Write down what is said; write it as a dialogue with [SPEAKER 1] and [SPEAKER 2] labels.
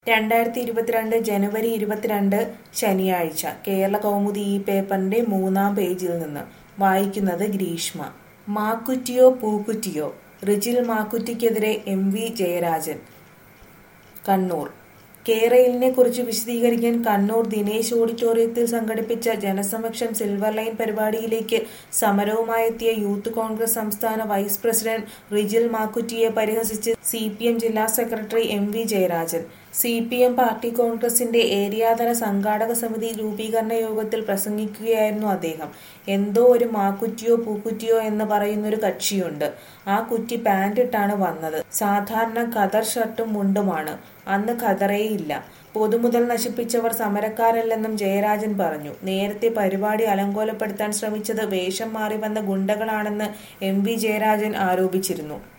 [SPEAKER 1] രണ്ടായിരത്തി ഇരുപത്തിരണ്ട് ജനുവരി ഇരുപത്തിരണ്ട് ശനിയാഴ്ച കേരള കൗമുദി ഈ പേപ്പറിന്റെ മൂന്നാം പേജിൽ നിന്ന് വായിക്കുന്നത് ഗ്രീഷ്മ മാക്കുറ്റിയോ പൂക്കുറ്റിയോ റിജിൽ മാക്കുറ്റിക്കെതിരെ എം വി ജയരാജൻ കണ്ണൂർ കേരളിനെ കുറിച്ച് വിശദീകരിക്കാൻ കണ്ണൂർ ദിനേശ് ഓഡിറ്റോറിയത്തിൽ സംഘടിപ്പിച്ച ജനസമക്ഷം സിൽവർ ലൈൻ പരിപാടിയിലേക്ക് സമരവുമായെത്തിയ യൂത്ത് കോൺഗ്രസ് സംസ്ഥാന വൈസ് പ്രസിഡന്റ് റിജിൽ മാക്കുറ്റിയെ പരിഹസിച്ച് സി പി എം ജില്ലാ secretary M V Jayarajan C P M party കോൺഗ്രസിന്റെ ഏരിയാതല സംഘാടക സമിതി രൂപീകരണ യോഗത്തിൽ പ്രസംഗിക്കുകയായിരുന്നു അദ്ദേഹം എന്തോ ഒരു മാക്കുറ്റിയോ പൂക്കുറ്റിയോ എന്ന് പറയുന്നൊരു കക്ഷിയുണ്ട് ആ കുറ്റി പാന്റ് ഇട്ടാണ് വന്നത് സാധാരണ ഖദർ ഷർട്ടും മുണ്ടുമാണ് അന്ന് ഖദറേയില്ല പൊതുമുതൽ നശിപ്പിച്ചവർ സമരക്കാരല്ലെന്നും ജയരാജൻ പറഞ്ഞു നേരത്തെ പരിപാടി അലങ്കോലപ്പെടുത്താൻ ശ്രമിച്ചത് വേഷം മാറി വന്ന ഗുണ്ടകളാണെന്ന് എം വി ജയരാജൻ ആരോപിച്ചിരുന്നു